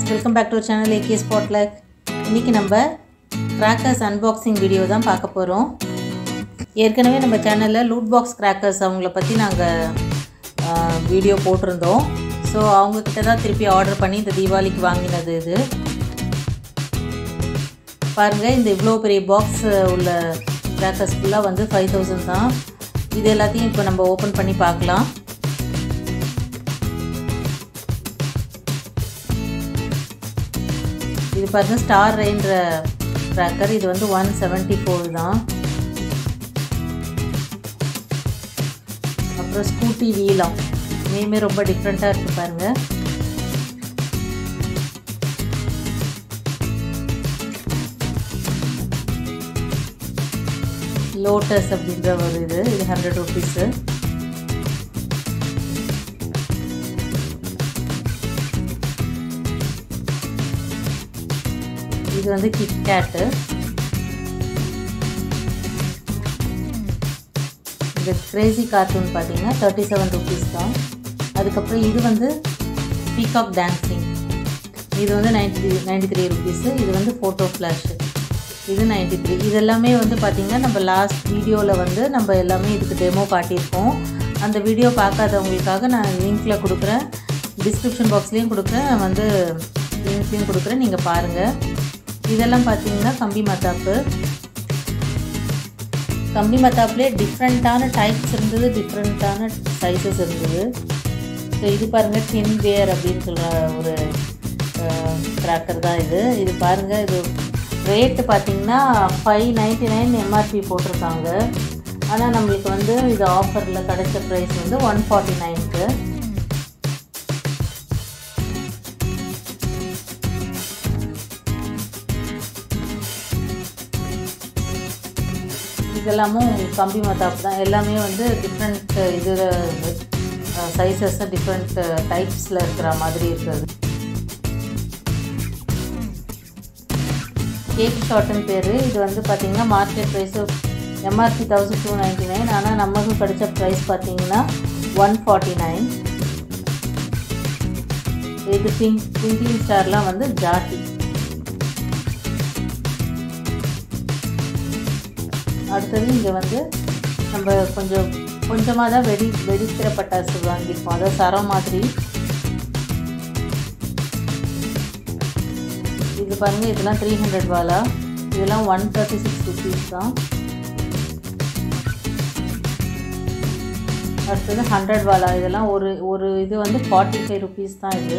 Welcome back to channel AK spotlight இன்றைக்கி நம்ம crackers unboxing video தான் பார்க்க போகிறோம் ஏற்கனவே நம்ம சேனலில் லூட் பாக்ஸ் கிராக்கர்ஸ் அவங்கள பற்றி நாங்கள் வீடியோ போட்டிருந்தோம் ஸோ அவங்கக்கிட்ட தான் திருப்பி ஆர்டர் பண்ணி இந்த தீபாவளிக்கு வாங்கினது இது பாருங்கள் இந்த இவ்வளோ பெரிய பாக்ஸ் உள்ள கிராக்கர்ஸ் ஃபுல்லாக வந்து ஃபைவ் தௌசண்ட் தான் இது எல்லாத்தையும் இப்போ நம்ம ஓப்பன் பண்ணி பார்க்கலாம் இது பாருங்க ஸ்டார் ரெயின்ற ட்ராக்கர் இது வந்து ஒன் செவன்ட்டி ஃபோர் தான் அப்புறம் ஸ்கூட்டி வீலம் நேமே ரொம்ப டிஃப்ரெண்ட்டாக இருக்குது பாருங்கள் லோட்டஸ் அப்படின்ற ஒரு இது இது ஹண்ட்ரட் ருபீஸு இது வந்து கிட்கேட்டு இந்த கிரேசி கார்ட்டூன் பார்த்தீங்கன்னா தேர்ட்டி செவன் ருபீஸ் தான் அதுக்கப்புறம் இது வந்து பீகாக் டான்ஸிங் இது வந்து நைன்டி நைன்டி த்ரீ ருபீஸு இது வந்து ஃபோட்டோ ஃப்ளாஷு இது நைன்டி த்ரீ இது எல்லாமே வந்து பார்த்திங்கன்னா நம்ம லாஸ்ட் வீடியோவில் வந்து நம்ம எல்லாமே இதுக்கு டெமோ காட்டியிருக்கோம் அந்த வீடியோ பார்க்காதவங்களுக்காக நான் லிங்க்கில் கொடுக்குறேன் டிஸ்கிரிப்ஷன் பாக்ஸ்லேயும் கொடுக்குறேன் வந்து லிங்க்லேயும் கொடுக்குறேன் நீங்கள் பாருங்கள் இதெல்லாம் பார்த்தீங்கன்னா கம்பி மத்தாப்பு கம்பி மத்தாப்புலேயே டிஃப்ரெண்ட்டான டைப்ஸ் இருந்தது டிஃப்ரெண்ட்டான சைஸஸ் இருந்தது ஸோ இது பாருங்கள் டின் வேர் அப்படின்னு சொல்கிற ஒரு ட்ராக்கர் தான் இது இது பாருங்கள் இது ரேட்டு பார்த்தீங்கன்னா ஃபைவ் நைன்ட்டி நைன் எம்ஆர்பி போட்டிருக்காங்க ஆனால் நம்மளுக்கு வந்து இது ஆஃபரில் கிடைச்ச ப்ரைஸ் வந்து ஒன் ஃபார்ட்டி நைனுக்கு இதெல்லாமும் கம்பி மத்தாப்பு தான் எல்லாமே வந்து டிஃப்ரெண்ட் இது சைஸஸ் டிஃப்ரெண்ட் டைப்ஸில் இருக்கிற மாதிரி இருக்கிறது கேக் ஷார்ட்னு பேர் இது வந்து பார்த்திங்கன்னா market price MRP thousand two ninety nine ஆனால் நமக்கு கிடைச்ச ப்ரைஸ் பார்த்தீங்கன்னா ஒன் ஃபார்ட்டி நைன் இது பிங்க் பிங்கிங் ஸ்டார்லாம் வந்து ஜாட்டி அடுத்தது இங்கே வந்து நம்ம கொஞ்சம் கொஞ்சமாக தான் வெடி வெடிக்கிற பட்டாசு வாங்கியிருப்போம் அதாவது சரம் மாதிரி இது பாருங்கள் இதெல்லாம் த்ரீ ஹண்ட்ரட் வாலா இதெல்லாம் ஒன் தேர்ட்டி சிக்ஸ் ருபீஸ் தான் அடுத்தது ஹண்ட்ரட் வாலா இதெல்லாம் ஒரு ஒரு இது வந்து ஃபார்ட்டி ஃபைவ் ருபீஸ் தான் இது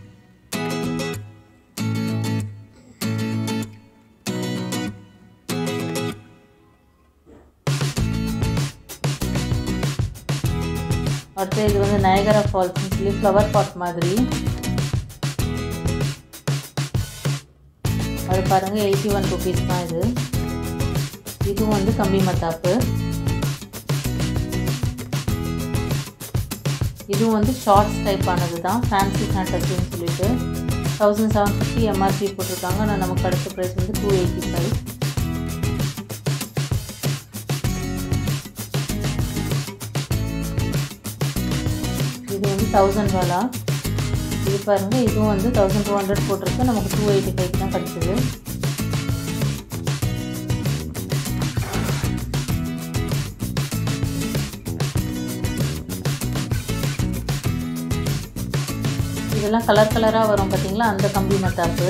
அடுத்து இது வந்து நயகரா ஃபால்ஸ்னு சொல்லி ஃப்ளவர் பாட் மாதிரி அது பாருங்கள் எயிட்டி ஒன் ருபீஸ் தான் இது இதுவும் வந்து கம்பி மத்தாப்பு இதுவும் வந்து ஷார்ட்ஸ் டைப் ஆனது தான் ஃபேன்சி ஃபேண்டசின்னு சொல்லிட்டு தௌசண்ட் செவன் ஃபிஃப்டி எம்ஆர்பி போட்டிருக்காங்க ஆனால் நமக்கு கிடைச்ச ப்ரைஸ் வந்து டூ எயிட்டி ஃபைவ் இது வந்து தௌசண்ட் வாலா இது பாருங்கள் இதுவும் வந்து தௌசண்ட் டூ ஹண்ட்ரட் போட்டிருக்கு நமக்கு டூ எயிட்டி ஃபைவ் தான் கிடச்சிது இதெல்லாம் கலர் கலராக வரும் பார்த்தீங்களா அந்த கம்பி மத்தாப்பு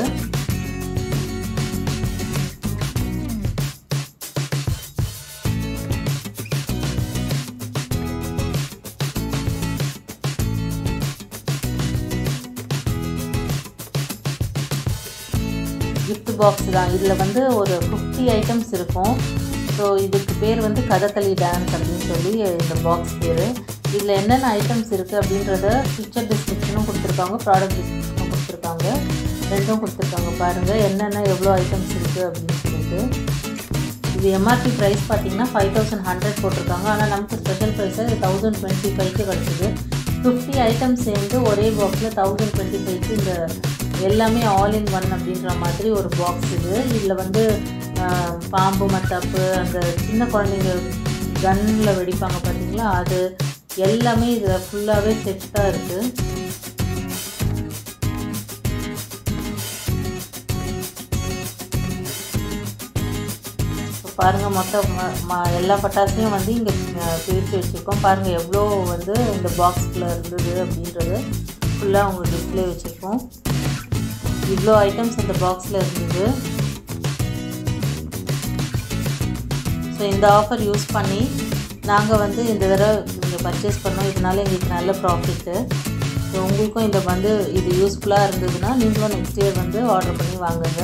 கிஃப்ட் பாக்ஸ் தான் இதில் வந்து ஒரு ஃபிஃப்டி ஐட்டம்ஸ் இருக்கும் ஸோ இதுக்கு பேர் வந்து கதகளி டான்ஸ் அப்படின்னு சொல்லி இந்த பாக்ஸ் பேர் இதில் என்னென்ன ஐட்டம்ஸ் இருக்குது அப்படின்றத பிக்சர் டிஸ்கிரிப்ஷனும் கொடுத்துருக்காங்க ப்ராடக்ட் டிஸ்கிரிப்ஷனும் கொடுத்துருக்காங்க ரெண்டும் கொடுத்துருக்காங்க பாருங்கள் என்னென்ன எவ்வளோ ஐட்டம்ஸ் இருக்குது அப்படின்னு சொல்லிட்டு இது எம்ஆர்பி ப்ரைஸ் பார்த்தீங்கன்னா ஃபைவ் தௌசண்ட் ஹண்ட்ரட் போட்டிருக்காங்க ஆனால் நமக்கு ஸ்பெஷல் ப்ரைஸாக தௌசண்ட் டுவெண்ட்டி ஃபைவ்க்கு கிடச்சிது ஃபிஃப்டி ஐட்டம்ஸ் சேர்ந்து ஒரே பாக்ஸில் தௌசண்ட் டுவெண்ட்டி ஃபைவ்க்கு இந்த எல்லாமே ஆல் இன் ஒன் அப்படின்ற மாதிரி ஒரு பாக்ஸ் இது இதில் வந்து பாம்பு மத்தாப்பு அந்த சின்ன குழந்தைங்க கன்னில் வெடிப்பாங்க பார்த்தீங்களா அது எல்லாமே இதில் ஃபுல்லாகவே செட்டாக இருக்குது பாருங்கள் மொத்த ம- ம- எல்லா பட்டாசையும் வந்து இங்கே பிரித்து வச்சுருக்கோம் பாருங்கள் எவ்வளோ வந்து இந்த பாக்ஸ்குள்ளே இருந்தது அப்படின்றது ஃபுல்லாக உங்களுக்கு டிஸ்ப்ளே வச்சுருக்கோம் இவ்வளோ ஐட்டம்ஸ் இந்த பாக்ஸில் இருந்தது ஸோ இந்த ஆஃபர் யூஸ் பண்ணி நாங்கள் வந்து இந்த தடவை இங்கே பர்ச்சேஸ் பண்ணோம் இதனால எங்களுக்கு நல்ல ப்ராஃபிட்டு ஸோ உங்களுக்கும் இந்த வந்து இது யூஸ்ஃபுல்லாக இருந்ததுன்னா நீங்களும் நெக்ஸ்ட் இயர் வந்து ஆர்டர் பண்ணி வாங்குங்க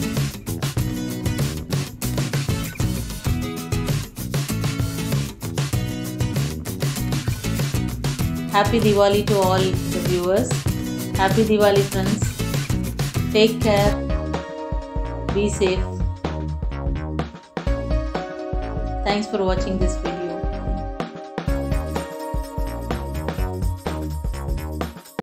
Happy Diwali to all the viewers. Happy Diwali, friends. Take care. Be safe. Thanks for watching this video.